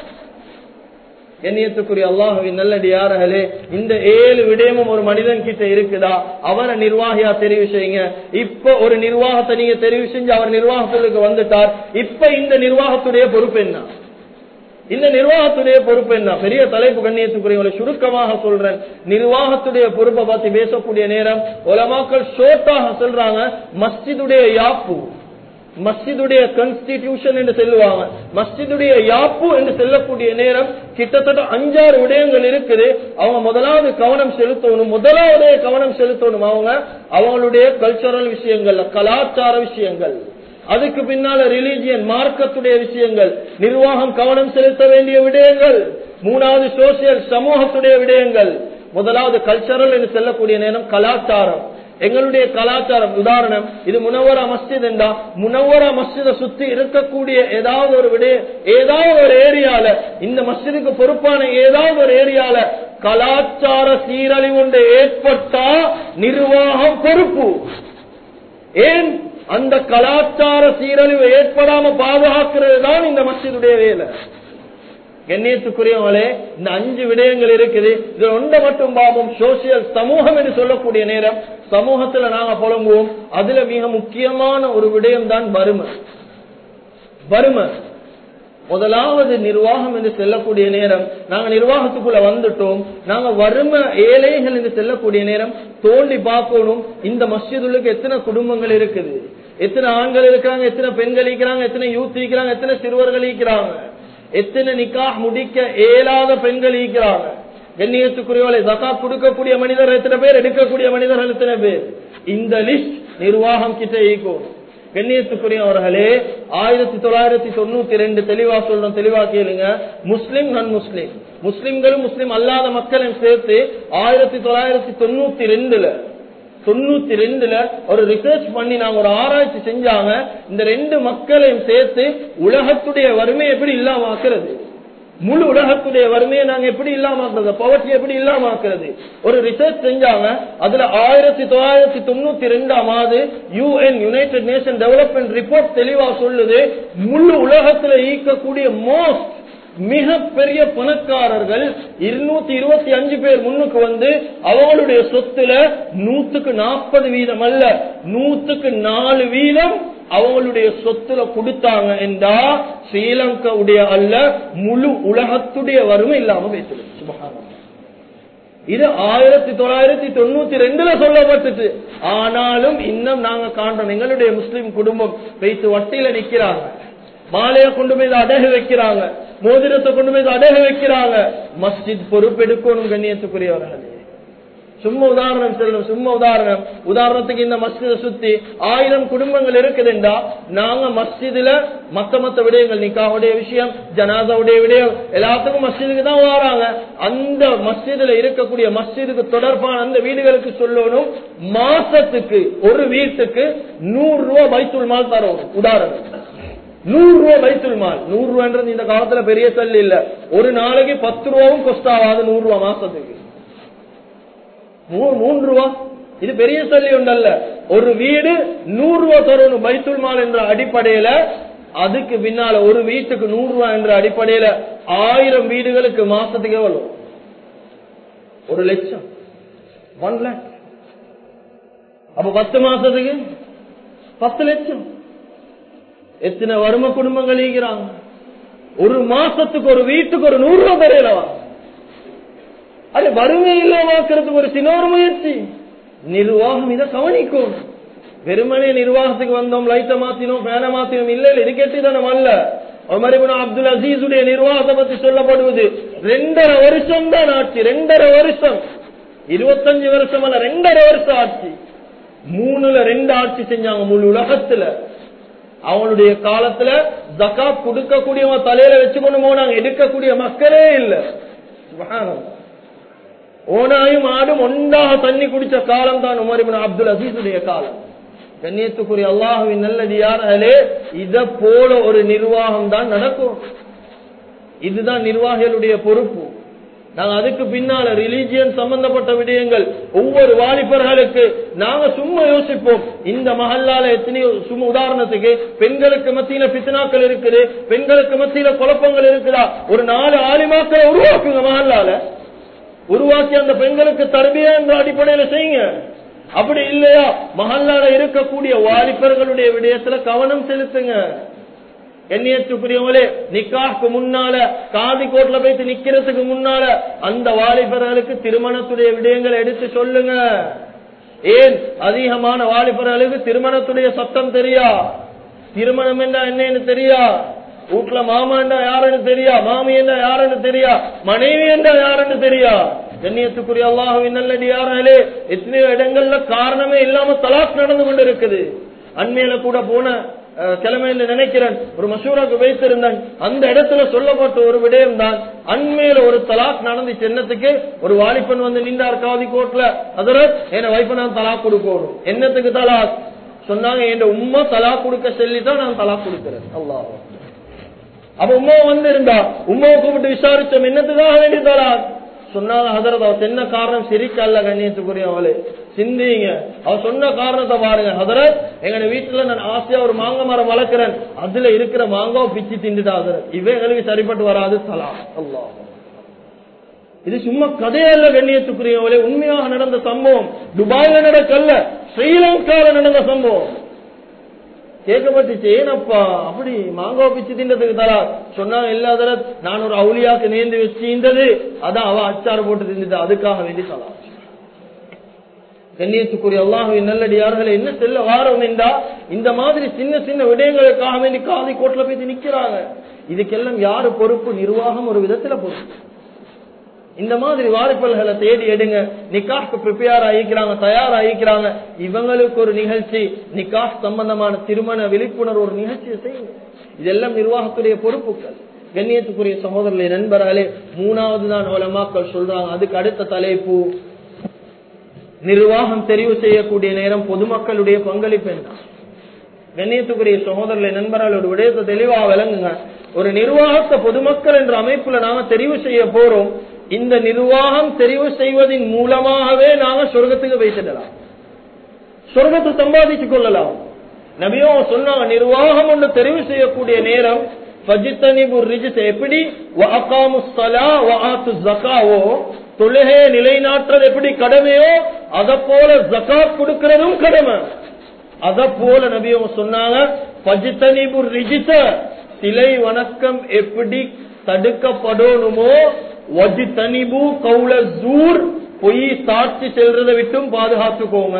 B: கண்ணியத்துக்குரிய அல்லாஹுவின் நல்லடியார்களே இந்த ஏழு விடயமும் ஒரு மனிதன் கிட்ட இருக்குதா அவரை நிர்வாகியா தெரிவு செய்யுங்க இப்ப ஒரு நிர்வாகத்தை நீங்க தெரிவு செஞ்சு அவர் நிர்வாகத்துக்கு வந்துட்டார் இப்ப இந்த நிர்வாகத்துடைய பொறுப்பு என்ன இந்த நிர்வாகத்துடைய பொறுப்பு என்ன பெரிய தலைப்பு கண்ணியத்துக்குரியவங்களை சுருக்கமாக சொல்றேன் நிர்வாகத்துடைய பொறுப்பை பத்தி பேசக்கூடிய நேரம் உலமாக்கள் ஷோட்டாக சொல்றாங்க மஸ்ஜிதுடைய யாப்பு மஸ்ஜிதுடைய கான்ஸ்டிடியூஷன் என்று சொல்லுவாங்க மஸ்ஜிதுடைய யாப்பு என்று சொல்லக்கூடிய நேரம் கிட்டத்தட்ட அஞ்சாறு விடயங்கள் இருக்குது அவங்க முதலாவது கவனம் செலுத்தணும் முதலாவதே கவனம் செலுத்தணும் அவங்க அவங்களுடைய கல்ச்சரல் விஷயங்கள் கலாச்சார விஷயங்கள் அதுக்கு பின்னால ரிலீஜியன் மார்க்கத்துடைய விஷயங்கள் நிர்வாகம் கவனம் செலுத்த வேண்டிய விடயங்கள் மூணாவது சோசியல் சமூகத்துடைய விடயங்கள் முதலாவது கல்ச்சரல் என்று சொல்லக்கூடிய நேரம் கலாச்சாரம் எங்களுடைய கலாச்சாரம் உதாரணம் இது முனவரா மஸ்ஜித் என்றா முனவரா மஸ்ஜிதை சுத்தி இருக்கக்கூடிய ஏதாவது ஒரு விடய ஏதாவது ஒரு ஏரியால இந்த மஸ்ஜிதுக்கு பொறுப்பான ஏதாவது ஒரு ஏரியால கலாச்சார சீரழிவு ஒன்று ஏற்பட்டா நிர்வாகம் பொறுப்பு ஏன் அந்த கலாச்சார சீரழிவு ஏற்படாம பாதுகாக்கிறது தான் இந்த மஸ்ஜிதுடைய வேலை கண்ணியத்துக்குரியவங்களே இந்த அஞ்சு விடயங்கள் இருக்குது இது ஒன்றை மட்டும் பாவம் சோசியல் சமூகம் என்று சொல்லக்கூடிய நேரம் சமூகத்துல நாங்க புலம்புவோம் அதுல மிக முக்கியமான ஒரு விடயம் தான் வறுமை வறுமை முதலாவது நிர்வாகம் என்று செல்லக்கூடிய நேரம் நாங்க நிர்வாகத்துக்குள்ள வந்துட்டோம் நாங்க வறுமை ஏழைகள் என்று செல்லக்கூடிய நேரம் தோண்டி பார்க்கணும் இந்த மஸ்ஜிதுக்கு எத்தனை குடும்பங்கள் இருக்குது எத்தனை ஆண்கள் இருக்கிறாங்க எத்தனை பெண்கள் இருக்கிறாங்க எத்தனை யூத் இருக்கிறாங்க எத்தனை சிறுவர்கள் இருக்கிறாங்க எத்தனை நிக்காஹ் முடிக்க இயலாத பெண்கள் இருக்கிறாங்க கண்ணியத்துக்குரியவளை ஜகாத் கொடுக்கக்கூடிய மனிதர் எத்தனை பேர் எடுக்கக்கூடிய மனிதர்கள் எத்தனை பேர் இந்த லிஸ்ட் நிர்வாகம் கிட்ட ஈக்கும் கண்ணியத்துக்குரியவர்களே ஆயிரத்தி தொள்ளாயிரத்தி தொண்ணூத்தி ரெண்டு தெளிவா சொல்றோம் தெளிவா கேளுங்க முஸ்லிம் நன் முஸ்லிம் முஸ்லிம்களும் முஸ்லிம் அல்லாத மக்களையும் சேர்த்து ஆயிரத்தி தொள்ளாயிரத்தி தொண்ணூத்தி ரெண்டுல தொண்ணூத்தி ரெண்டுல ஒரு ரிசர்ச் பண்ணி நாங்க ஒரு ஆராய்ச்சி செஞ்சாங்க இந்த ரெண்டு மக்களையும் சேர்த்து உலகத்துடைய வறுமை எப்படி இல்லாம ஆக்குறது முழு உலகத்துடைய வறுமையை நாங்க எப்படி இல்லாம ஆக்குறது பவர்ட்டி எப்படி இல்லாம ஆக்குறது ஒரு ரிசர்ச் செஞ்சாங்க அதுல ஆயிரத்தி தொள்ளாயிரத்தி தொண்ணூத்தி ரெண்டாம் ஆண்டு UN United Nation development report தெளிவா சொல்லுது முழு உலகத்துல ஈக்கக்கூடிய மோஸ்ட் மிக பெரிய பணக்காரர்கள் இருநூத்தி இருபத்தி அஞ்சு பேர் முன்னுக்கு வந்து அவங்களுடைய சொத்துல நூத்துக்கு நாற்பது வீதம் அல்ல நூத்துக்கு நாலு வீதம் அவங்களுடைய சொத்துல கொடுத்தாங்க என்றா ஸ்ரீலங்காவுடைய அல்ல முழு உலகத்துடைய வறுமை இல்லாம பேசுது சுபகாரம் இது ஆயிரத்தி தொள்ளாயிரத்தி தொண்ணூத்தி ரெண்டுல சொல்லப்பட்டுச்சு ஆனாலும் இன்னும் நாங்க காண்றோம் எங்களுடைய முஸ்லிம் குடும்பம் வைத்து வட்டியில நிக்கிறாங்க மாலையை கொண்டு போய் அடகு வைக்கிறாங்க மோதிரத்தை கொண்டு போய் அடகு வைக்கிறாங்க மஸ்ஜித் பொறுப்பெடுக்கணும் கண்ணியத்துக்குரியவர்களே சும்மா உதாரணம் சொல்லணும் சும்மா உதாரணம் உதாரணத்துக்கு இந்த மஸ்ஜிதை சுத்தி ஆயிரம் குடும்பங்கள் இருக்குதுண்டா நாங்க மஸ்ஜிதுல மத்த மத்த விடயங்கள் நிக்காவுடைய விஷயம் ஜனாதாவுடைய விடயம் எல்லாத்துக்கும் மஸ்ஜிதுக்கு தான் வராங்க அந்த மஸ்ஜிதுல இருக்கக்கூடிய மஸ்ஜிதுக்கு தொடர்பான அந்த வீடுகளுக்கு சொல்லணும் மாசத்துக்கு ஒரு வீட்டுக்கு நூறு ரூபாய் பைத்துல் மால் தரும் உதாரணம் நூறு ரூபாய் பைத்துல் மால் நூறு ரூபான்றது இந்த காலத்துல பெரிய சல்லி இல்ல ஒரு நாளைக்கு பத்து ரூபாவும் கொஸ்ட் ஆகாது நூறு ரூபாய் மாசத்துக்கு மூன்று ரூபா இது பெரிய சொல்லி உண்டல்ல ஒரு வீடு நூறு ரூபா தரணும் பைத்துல் மால் என்ற அடிப்படையில அதுக்கு பின்னால ஒரு வீட்டுக்கு நூறு ரூபாய் என்ற அடிப்படையில ஆயிரம் வீடுகளுக்கு மாசத்துக்கு எவ்வளவு ஒரு லட்சம் ஒன் லேக் அப்ப பத்து மாசத்துக்கு பத்து லட்சம் எத்தனை வறுமை குடும்பங்கள் ஈகிறாங்க ஒரு மாசத்துக்கு ஒரு வீட்டுக்கு ஒரு நூறு ரூபாய் தரையிலவா அது வறுமை இல்லாமக்கிறதுக்கு ஒரு சின்ன ஒரு முயற்சி நிர்வாகம் இதை கவனிக்கும் வெறுமனே நிர்வாகத்துக்கு வந்தோம் லைட்டை மாத்தினோம் ஃபேனை மாத்தினோம் இல்ல இல்ல இது கெட்டிதானம் அல்ல உமரிபுன் அப்துல் அசீசுடைய நிர்வாகத்தை பத்தி சொல்லப்படுவது ரெண்டரை வருஷம் தான் ஆட்சி ரெண்டரை வருஷம் இருபத்தஞ்சு வருஷம் அல்ல ரெண்டரை வருஷம் ஆட்சி மூணுல ரெண்டு ஆட்சி செஞ்சாங்க முழு உலகத்துல அவங்களுடைய காலத்துல ஜக்காத் கொடுக்கக்கூடியவங்க தலையில வச்சுக்கொண்டு போனாங்க எடுக்கக்கூடிய மக்களே இல்ல சுபஹானல்லாஹ் ஓனாயும் ஆடும் ஒன்றாக தண்ணி குடிச்ச காலம் தான் உமரிபின் அப்துல் அசீசுடைய காலம் கண்ணியத்துக்குரிய அல்லாஹுவின் நல்லடியார்களே இத போல ஒரு நிர்வாகம் தான் நடக்கும் இதுதான் நிர்வாகிகளுடைய பொறுப்பு நாங்க அதுக்கு பின்னால ரிலீஜியன் சம்பந்தப்பட்ட விடயங்கள் ஒவ்வொரு வாலிபர்களுக்கு நாங்க சும்மா யோசிப்போம் இந்த மஹல்லால எத்தனையோ சும்மா உதாரணத்துக்கு பெண்களுக்கு மத்தியில பித்தனாக்கள் இருக்குது பெண்களுக்கு மத்தியில குழப்பங்கள் இருக்குதா ஒரு நாலு ஆலிமாக்களை உருவாக்குங்க மஹல்லால உருவாக்கி அந்த பெண்களுக்கு தருமையா என்ற அடிப்படையில செய்யுங்க அப்படி இல்லையா மஹல்லால இருக்கக்கூடிய வாலிபர்களுடைய விடயத்துல கவனம் செலுத்துங்க எண்ணியத்துக்குரியவங்களே நிக்காக்கு முன்னால காதி கோட்ல போயிட்டு நிக்கிறதுக்கு முன்னால அந்த வாலிபர்களுக்கு திருமணத்துடைய விடயங்களை எடுத்து சொல்லுங்க ஏன் அதிகமான வாலிபர்களுக்கு திருமணத்துடைய சத்தம் தெரியா திருமணம் என்றா என்னன்னு தெரியா வீட்டுல மாமா என்றா யாருன்னு தெரியா மாமி என்றா யாருன்னு தெரியா மனைவி என்றா யாருன்னு தெரியா கண்ணியத்துக்குரிய அல்லாஹுவின் நல்லடியார்களே எத்தனையோ இடங்கள்ல காரணமே இல்லாம தலாக் நடந்து கொண்டு இருக்குது அண்மையில கூட போன கிழமையில நினைக்கிறேன் ஒரு மசூராக்கு வைத்திருந்தேன் அந்த இடத்துல சொல்லப்பட்ட ஒரு விடயம் தான் அண்மையில ஒரு தலாக் நடந்து சின்னத்துக்கு ஒரு வாலிபன் வந்து நின்றார் காதி கோட்ல அதுல என் வைப்ப நான் தலாக் கொடுக்கணும் என்னத்துக்கு தலாக் சொன்னாங்க என் உம்மா தலாக் கொடுக்க சொல்லிதான் நான் தலாக் கொடுக்கிறேன் அல்லாஹ் அப்ப உமா வந்து இருந்தா உமாவை கூப்பிட்டு விசாரிச்சோம் என்னத்துக்காக வேண்டி தலாக் சொன்னாங்க ஹதரத் அவ என்ன காரணம் சிரிக்க அல்ல கண்ணியத்துக்குரிய அவளே சிந்திங்க அவ சொன்ன காரணத்தை பாருங்க ஹதரத் எங்க வீட்டுல நான் ஆசையா ஒரு மாங்க மரம் வளர்க்கிறேன் அதுல இருக்கிற மாங்காவை பிச்சு திண்டுட்டா ஹதரத் இவைகளுக்கு சரிப்பட்டு வராது சலாம் அல்லாஹ் இது சும்மா கதையல்ல கண்ணியத்துக்குரியவளே உண்மையாக நடந்த சம்பவம் துபாயில நடக்கல்ல ஸ்ரீலங்கால நடந்த சம்பவம் கேட்கப்பட்டுச்சு ஏனப்பா அப்படி மாங்காய் பிச்சு தின்றதுக்கு தரா சொன்னாங்க இல்லாத நான் ஒரு அவுளியாக்கு நேர்ந்து வச்சிருந்தது அதான் அவ அச்சாறு போட்டு தின்னுட்டு அதுக்காக வேண்டி சொல்லலாம் கண்ணியத்துக்குரிய அல்லாஹுவின் நல்லடியார்களை என்ன செல்ல வாரம் என்றா இந்த மாதிரி சின்ன சின்ன விடயங்களுக்காக வேண்டி காதி கோட்டில போய் நிக்கிறாங்க இதுக்கெல்லாம் யாரு பொறுப்பு நிர்வாகம் ஒரு விதத்துல பொறுப்பு இந்த மாதிரி வாய்ப்புகளை தேடி எடுங்க நிக்காஹ்க்கு ப்ரிப்பேர் ஆகிக்கிறாங்க தயார் ஆகிக்கிறாங்க இவங்களுக்கு ஒரு நிகழ்ச்சி நிக்காஹ் சம்பந்தமான திருமண விழிப்புணர்வு ஒரு நிகழ்ச்சியை செய்யுங்க இதெல்லாம் நிர்வாகத்துடைய பொறுப்புகள் கண்ணியத்துக்குரிய சகோதரர்களை நண்பர்களே மூணாவது தான் உலமாக்கள் சொல்றாங்க அதுக்கு அடுத்த தலைப்பு நிர்வாகம் தெரிவு செய்யக்கூடிய நேரம் பொதுமக்களுடைய பங்களிப்பு என்ன கண்ணியத்துக்குரிய சகோதரர்களை நண்பர்கள் ஒரு விடயத்தை தெளிவா விளங்குங்க ஒரு நிர்வாகத்தை பொதுமக்கள் என்ற அமைப்புல நாம தெரிவு செய்ய போறோம் இந்த நிர்வாகம் தெரிவு செய்வதன் மூலமாகவே நாங்க சொர்க்கத்துக்கு வைத்திடலாம் சொர்க்கத்தை சம்பாதித்துக் கொள்ளலாம் நபியோ சொன்னாங்க நிர்வாகம் ஒன்று தெரிவு செய்யக்கூடிய நேரம் எப்படி ஜக்காவோ தொழுகையை நிலைநாட்டுறது எப்படி கடமையோ அத போல ஜக்காத் கொடுக்கிறதும் கடமை அத போல நபியவங்க சொன்னாங்க பஜித்தனிபு ரிஜித்த சிலை வணக்கம் எப்படி தடுக்கப்படணுமோ வஜித்தனிபு கவுல ஜூர் பொய் சாட்சி செல்றதை விட்டும் பாதுகாத்துக்கோங்க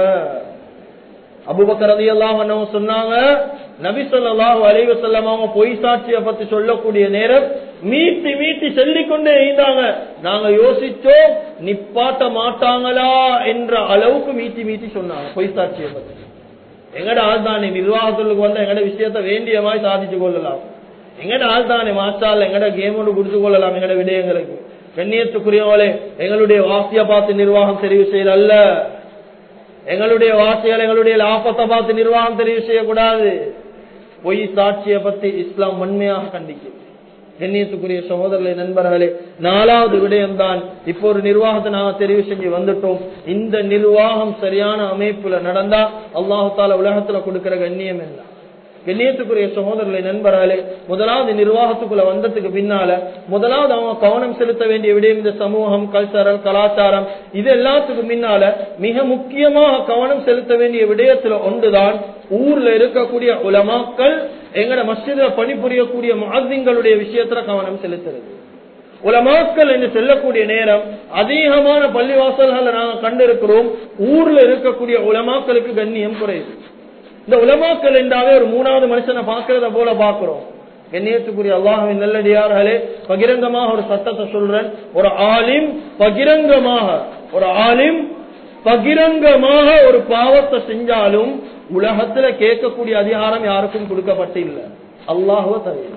B: அபுபக்கரதி எல்லாம் சொன்னாங்க நபி சொல்லாஹு அலைவ செல்லம் அவங்க பொய் சாட்சியை பத்தி சொல்லக்கூடிய நேரம் மீட்டி மீட்டி சொல்லிக்கொண்டே இருந்தாங்க நாங்க யோசிச்சோம் நிப்பாட்ட மாட்டாங்களா என்ற அளவுக்கு மீட்டி மீட்டி சொன்னாங்க பொய் சாட்சியை பத்தி எங்கட ஆள் தானே நிர்வாகத்துக்கு வந்த எங்கட விஷயத்த வேண்டிய மாதிரி சாதிச்சு கொள்ளலாம் எங்கட ஆள் தானே மாற்றால் எங்கட கேம் ஒன்று கொடுத்து கொள்ளலாம் எங்கட விடயங்களுக்கு கண்ணியத்துக்குரியவளே எங்களுடைய வாசிய பார்த்து நிர்வாகம் தெரிவு செய்யல எங்களுடைய வாசிகள் எங்களுடைய லாபத்தை பார்த்து நிர்வாகம் தெரிவு செய்யக்கூடாது பொய் சாட்சியை பத்தி இஸ்லாம் வன்மையாக கண்டிக்கும் கண்ணியத்துக்குரிய சகோதரர்களே நண்பர்களே நாலாவது விடயம் தான் இப்போ ஒரு நிர்வாகத்தை நாங்க தெரிவு செஞ்சு வந்துட்டோம் இந்த நிர்வாகம் சரியான அமைப்புல நடந்தா அல்லாஹு தால உலகத்துல கொடுக்கிற கண்ணியம் என்ன கண்ணியத்துக்குரிய சகோதரர்களை நண்பர்களே முதலாவது நிர்வாகத்துக்குள்ள வந்ததுக்கு பின்னால முதலாவது அவங்க கவனம் செலுத்த வேண்டிய விடயம் இந்த சமூகம் கல்ச்சரல் கலாச்சாரம் இது எல்லாத்துக்கும் பின்னால மிக முக்கியமாக கவனம் செலுத்த வேண்டிய விடயத்துல ஒன்றுதான் ஊர்ல இருக்கக்கூடிய உலமாக்கள் எங்கட மஸ்ஜித பணிபுரியக்கூடிய மாதிங்களுடைய விஷயத்துல கவனம் செலுத்துறது உலமாக்கள் என்று செல்லக்கூடிய நேரம் அதிகமான பள்ளிவாசல்களை நாங்க கண்டிருக்கிறோம் ஊர்ல இருக்கக்கூடிய உலமாக்களுக்கு கண்ணியம் குறையுது இந்த உலமாக்கள் என்றாவே ஒரு மூணாவது மனுஷனை பார்க்கறத போல பாக்குறோம் கண்ணியத்துக்குரிய அல்லாஹின் நல்லடியார்களே பகிரங்கமாக ஒரு சத்தத்தை சொல்றேன் ஒரு ஆலிம் பகிரங்கமாக ஒரு ஆலிம் பகிரங்கமாக ஒரு பாவத்தை செஞ்சாலும் உலகத்துல கேட்கக்கூடிய அதிகாரம் யாருக்கும் கொடுக்கப்பட்டு இல்லை அல்லாஹுவ தவிர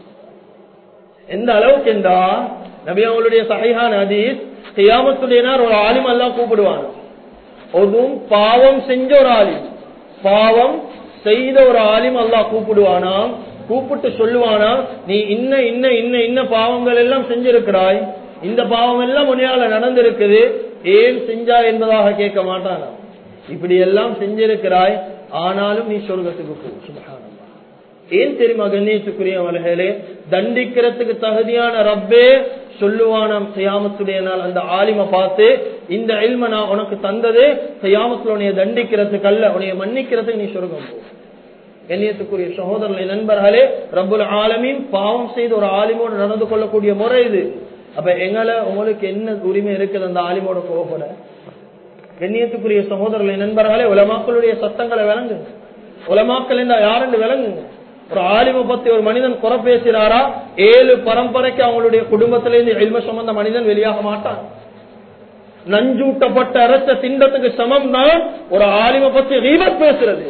B: எந்த அளவுக்கு என்றா நபி அவங்களுடைய சகைகான அதீஸ் செய்யாமத்துடைய ஒரு ஆலிம் எல்லாம் கூப்பிடுவாங்க அதுவும் பாவம் செஞ்ச ஒரு ஆலிம் பாவம் செய்த ஒரு ஆலிம் அல்லாஹ் கூப்பிடுவானா கூப்பிட்டு சொல்லுவானா நீ இன்ன இன்ன இன்ன இன்ன பாவங்கள் எல்லாம் செஞ்சிருக்கிறாய் இந்த பாவம் எல்லாம் உன்னையால நடந்திருக்குது ஏன் செஞ்சா என்பதாக கேட்க மாட்டானா இப்படி எல்லாம் செஞ்சிருக்கிறாய் ஆனாலும் நீ சொர்க்கத்துக்கு போ சுபஹானல்லாஹ் ஏன் தெரியுமா கண்ணியத்துக்குரியவர்களே தண்டிக்கிறதுக்கு தகுதியான ரப்பே சொல்லுவானாம் செய்யாமத்துடைய நாள் அந்த ஆலிம பார்த்து இந்த எல்ம நான் உனக்கு தந்தது செய்யாமத்துல உனைய தண்டிக்கிறதுக்கு அல்ல உனைய மன்னிக்கிறதுக்கு நீ சொர்க்கம் போ கண்ணியத்துக்குரிய சகோதரர்களை நண்பர்களே ரப்புல் ஆலமின் பாவம் செய்து ஒரு ஆலிமோடு நடந்து கொள்ளக்கூடிய முறை இது அப்ப எங்களை உங்களுக்கு என்ன உரிமை இருக்குது அந்த ஆலிமோட போகப்பட கண்ணியத்துக்குரிய சகோதரர்களை நண்பர்களே உலமாக்களுடைய சத்தங்களை விளங்குங்க உலமாக்கள் என்றா யாருன்னு விளங்குங்க ஒரு ஆலிம பத்தி ஒரு மனிதன் குறை பேசினாரா ஏழு பரம்பரைக்கு அவங்களுடைய குடும்பத்திலிருந்து எல்ம சுமந்த மனிதன் வெளியாக மாட்டான் நஞ்சூட்டப்பட்ட அரச திண்டத்துக்கு சமம் தான் ஒரு ஆலிம பத்தி ரீபத் பேசுறது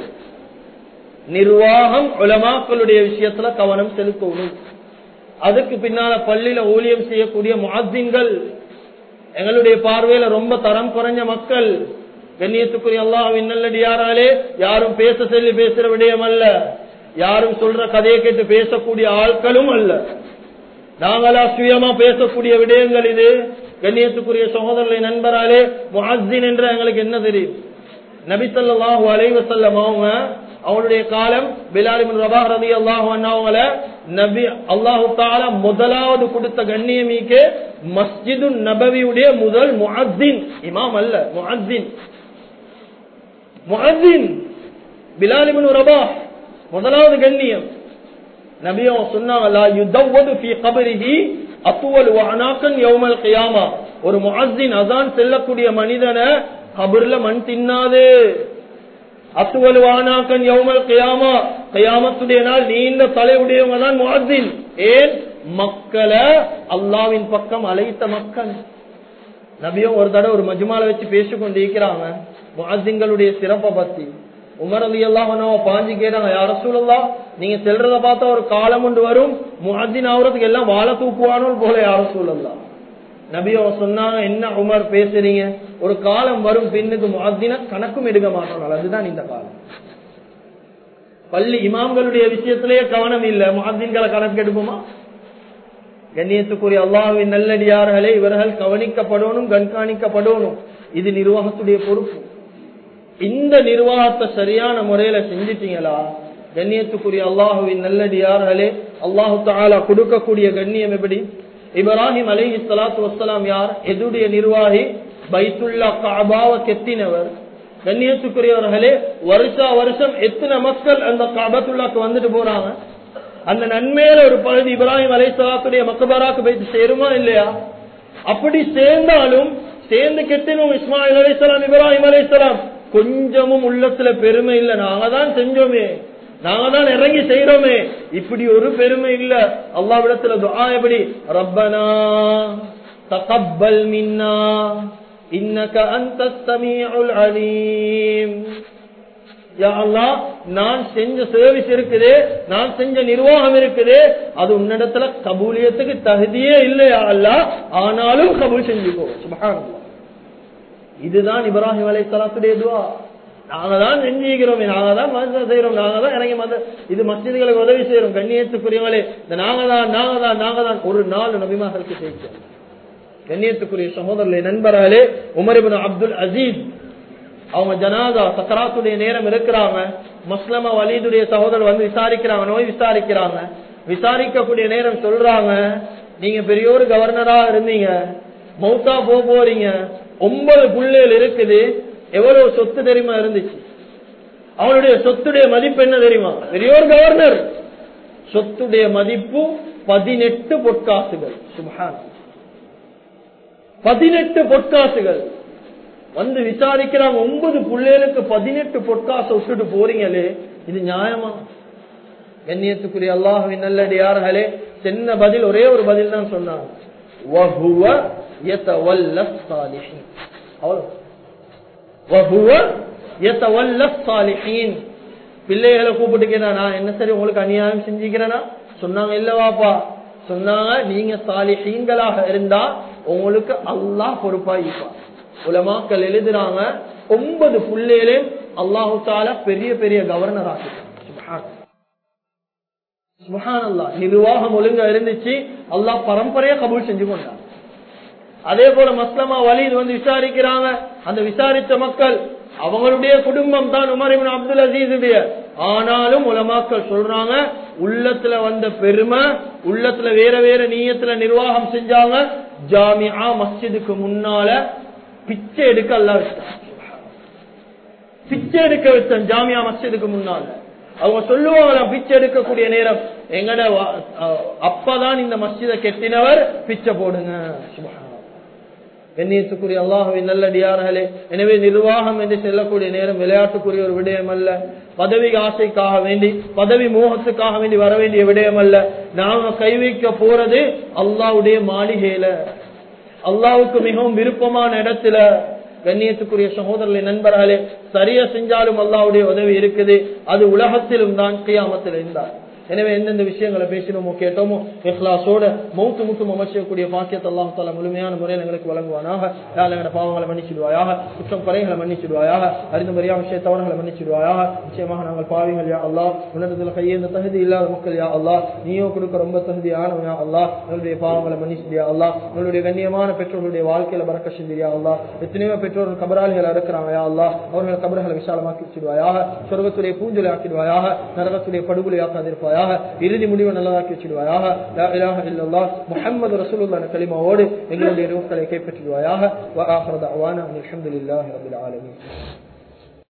B: நிர்வாகம் உலமாக்களுடைய விஷயத்துல கவனம் செலுத்தணும் அதுக்கு பின்னால பள்ளியில ஊழியம் செய்யக்கூடிய முஅத்தின்கள் எங்களுடைய பார்வையில ரொம்ப தரம் குறைஞ்ச மக்கள் கண்ணியத்துக்குரிய அல்லாஹ்வின் நல்லடியாராலே யாரும் பேச சொல்லி பேசுற விடயம் அல்ல யாரும் சொல்ற கதையை கேட்டு பேசக்கூடிய ஆட்களும் அல்ல நாங்களா சுயமா பேசக்கூடிய விடயங்கள் இது கண்ணியத்துக்குரிய சகோதரர்களை நண்பராலே முஹஸ்ஸின் என்ற எங்களுக்கு என்ன தெரியும் நபி ஸல்லல்லாஹு அலைஹி வஸல்லம் அவங்க அவருடைய காலம் பிலாலிபின் ரபா ரதி அல்லாஹு அவங்கள நபி அல்லாஹு தாலா முதலாவது கொடுத்த கண்ணியமிக்கு மஸ்ஜிது நபவியுடைய முதல் முஅத்தின் இமாம் அல்ல முஅத்தின் முஅத்தின் பிலாலிபின் ரபா முதலாவது கண்ணியம் நபியோ சொன்னாங்களா யுதவ்வது ஃபீ கபரிஹி அத்துவல் வஅனாக்கன் யௌமல் கியாமா ஒரு முஅஸ்ஸின் அதான் செல்லக்கூடிய மனிதனை கபர்ல மண் தின்னாது அத்துவல் வஅனாக்கன் யௌமல் கியாமா கியாமத்துடைய நாள் நீண்ட தலையுடையவங்க தான் முஅஸ்ஸின் ஏன் மக்களை அல்லாவின் பக்கம் அழைத்த மக்கள் நபியும் ஒரு தடவை ஒரு மஜ்மால வச்சு பேசிக்கொண்டு இருக்கிறாங்க முஅஸ்ஸின்களுடைய சிறப்பை பத்தி உமர் அலி அல்லாஹ் பாஞ்சு கேட்டாங்க யார சூழல்லா நீங்க செல்றத பார்த்தா ஒரு காலம் ஒன்று வரும் முஹத்தின் ஆகுறதுக்கு எல்லாம் வாழ தூக்குவானோ போல யார சூழல்லா நபியோ சொன்னாங்க என்ன உமர் பேசுறீங்க ஒரு காலம் வரும் பின்னுக்கு முஹத்தின கணக்கும் எடுக்க மாட்டோம் அதுதான் இந்த காலம் பள்ளி இமாம்களுடைய விஷயத்திலேயே கவனம் இல்ல முஹத்தின்களை கணக்கு எடுப்போமா கண்ணியத்துக்குரிய அல்லாஹ்வின் நல்லடியார்களே இவர்கள் கவனிக்கப்படணும் கண்காணிக்கப்படணும் இது நிர்வாகத்துடைய பொறுப்பு இந்த நிர்வாகத்தை சரியான முறையில செஞ்சிட்டீங்களா கண்ணியத்துக்குரிய அல்லாஹுவின் நல்லடியார்களே அல்லாஹு தாலா கொடுக்கக்கூடிய கண்ணியம் எப்படி இப்ராஹிம் அலைஹி ஸலாத்து வஸ்ஸலாம் யார் எதுடைய நிர்வாகி பைத்துல்லா காபாவை கெத்தினவர் கண்ணியத்துக்குரியவர்களே வருஷா வருஷம் எத்தனை மக்கள் அந்த காபத்துல்லாக்கு வந்துட்டு போறாங்க அந்த நன்மையில ஒரு பகுதி இப்ராஹிம் அலைஹிஸ்ஸலாத்துடைய மக்கபராக்கு போயிட்டு சேருமா இல்லையா அப்படி சேர்ந்தாலும் சேர்ந்து கெட்டினோம் இஸ்மாயில் அலைஹிஸ்ஸலாம் இப்ராஹிம் அலைஹிஸ்ஸலாம் கொஞ்சமும் உள்ளத்துல பெருமை இல்ல நாங்க தான் செஞ்சோமே நாங்க தான் இறங்கி செய்யறோமே இப்படி ஒரு பெருமை இல்ல அல்லாவிடத்துல துஆ எப்படி ரப்பனா தகப்பல் மின்னா இன்னக அந்த சமீஉல் அலீம் யா அல்லாஹ் நான் செஞ்ச சர்வீஸ் இருக்குது நான் செஞ்ச நிர்வாகம் இருக்குது அது உன்னிடத்துல கபூலியத்துக்கு தகுதியே இல்லையா அல்லாஹ் ஆனாலும் கபூல் செஞ்சுக்கோ சுபஹானல்லாஹ் இதுதான் இப்ராஹிம் அலை சலாத்துடைய துவா நாங்க தான் செஞ்சுக்கிறோம் நாங்க தான் மதத்தை செய்யறோம் நாங்க தான் இறங்கி மத இது மஸ்ஜிதுகளுக்கு உதவி செய்யறோம் கண்ணியத்துக்குரியவங்களே இந்த நாங்க தான் நாங்க தான் நாங்க தான் ஒரு நாள் நபிமார்களுக்கு செய்கிறோம் கண்ணியத்துக்குரிய சகோதரர்களே நண்பர்களே உமரிபின் அப்துல் அசீஸ் அவங்க ஜனாதா சக்கராத்துடைய நேரம் இருக்கிறாங்க முஸ்லம வலீதுடைய சகோதரர் வந்து விசாரிக்கிறாங்க நோய் விசாரிக்கிறாங்க விசாரிக்கக்கூடிய நேரம் சொல்றாங்க நீங்க பெரிய ஒரு கவர்னரா இருந்தீங்க மௌத்தா போக போறீங்க ஒன்பது புள்ளைகள் இருக்குது எவ்வளவு சொத்து தெரியுமா இருந்துச்சு அவனுடைய சொத்துடைய மதிப்பு என்ன தெரியுமா பெரியோர் கவர்னர் சொத்துடைய மதிப்பு பதினெட்டு பொற்காசுகள் சுபஹான் பதினெட்டு பொற்காசுகள் வந்து விசாரிக்கிறாங்க ஒன்பது பிள்ளைகளுக்கு பதினெட்டு பொற்காசை விட்டுட்டு போறீங்களே இது நியாயமா கண்ணியத்துக்குரிய அல்லாஹுவின் நல்லடியார்களே சின்ன பதில் ஒரே ஒரு பதில் தான் சொன்னாங்க وهو يتولى الصالحين அவ்வளவு وهو يتولى الصالحين பிள்ளைகளை கூப்பிட்டு கேட்டா நான் என்ன சரி உங்களுக்கு அநியாயம் செஞ்சுக்கிறேனா சொன்னாங்க இல்லவாப்பா சொன்னாங்க நீங்க சாலிஹீன்களாக இருந்தா உங்களுக்கு அல்லாஹ் பொறுப்பா இருப்பார் உலமாக்கள் எழுதுறாங்க ஒன்பது புள்ளையிலே அல்லாஹு தால பெரிய பெரிய கவர்னர் ஆக்கிட்டான் சுபஹானல்லா நிர்வாகம் ஒழுங்கா இருந்துச்சு அல்லாஹ் பரம்பரையா கபூல் செஞ்சு கொண்டான் அதே போல மஸ்லமா வலிது வந்து விசாரிக்கிறாங்க அந்த விசாரித்த மக்கள் அவங்களுடைய குடும்பம் தான் உமரிபின் அப்துல் அசீசுடைய ஆனாலும் உலமாக்கள் சொல்றாங்க உள்ளத்துல வந்த பெருமை உள்ளத்துல வேற வேற நீயத்துல நிர்வாகம் செஞ்சாங்க ஜாமியா மஸ்ஜிதுக்கு முன்னால பிச்சை எடுக்க அல்ல வச்சான் பிச்சை எடுக்க வச்சான் ஜாமியா மஸ்ஜிதுக்கு முன்னால அவங்க சொல்லுவாங்களாம் பிச்சை எடுக்கக்கூடிய நேரம் எங்கட அப்பதான் இந்த மஸ்ஜிதை கெட்டினவர் பிச்சை போடுங்க கண்ணியத்துக்குரிய அல்லாஹுவின் நல்லடியார்களே எனவே நிர்வாகம் என்று செல்லக்கூடிய நேரம் விளையாட்டுக்குரிய ஒரு விடயம் அல்ல பதவி ஆசைக்காக வேண்டி பதவி மோகத்துக்காக வேண்டி வர வேண்டிய விடயம் அல்ல நாம கை வைக்க போறது அல்லாவுடைய மாளிகையில அல்லாவுக்கு மிகவும் விருப்பமான இடத்துல கண்ணியத்துக்குரிய சகோதரர்களை நண்பர்களே சரியா செஞ்சாலும் அல்லாவுடைய உதவி இருக்குது அது உலகத்திலும் தான் கியாமத்தில் இருந்தார் எனவே எந்தெந்த விஷயங்களை பேசினோமோ கேட்டோமோ இஹ்லாஸோட மௌத்து முட்டும் அமைச்சக்கூடிய பாக்கியத்தை அல்லாஹ் தாலா முழுமையான முறையில் எங்களுக்கு வழங்குவானாக யாழ் எங்களோட பாவங்களை மன்னிச்சிடுவாயாக குற்றம் குறைகளை மன்னிச்சிடுவாயாக அறிந்து மரியாதை விஷய தவறுகளை மன்னிச்சிடுவாயாக நிச்சயமாக நாங்கள் பாவிகள் யா அல்லாஹ் உன்னதத்தில் கையேந்த தகுதி இல்லாத மக்கள் யா அல்லாஹ் நீயோ கொடுக்க ரொம்ப தகுதியானவன் யா அல்லாஹ் எங்களுடைய பாவங்களை மன்னிச்சிடியா அல்லாஹ் எங்களுடைய கண்ணியமான பெற்றோர்களுடைய வாழ்க்கையில பறக்க செஞ்சியா அல்லாஹ் எத்தனையோ பெற்றோர்கள் கபராளிகள் இருக்கிறாங்க யா அல்லாஹ் அவர்கள் கபர்களை விசாலமாக்கி வச்சிடுவாயாக சொர்க்கத்துடைய பூஞ்சலை ஆக்கிடுவாயாக நரகத்துடைய படுகொலை ஆக்காதிருப்பாயாக இறுதி முடிவை நல்லதாக்கி வச்சிடுவாயாக லா இலாஹ இல்லல்லாஹ் முஹம்மது ரசூலுல்லாஹ் கலிமாவோடு எங்களுடைய ரூஹ்களை கைப்பற்றிடுவாயாக வ ஆஹிரு தஅவானா அல்ஹம்துலில்லாஹி ரப்பில் ஆலமீன்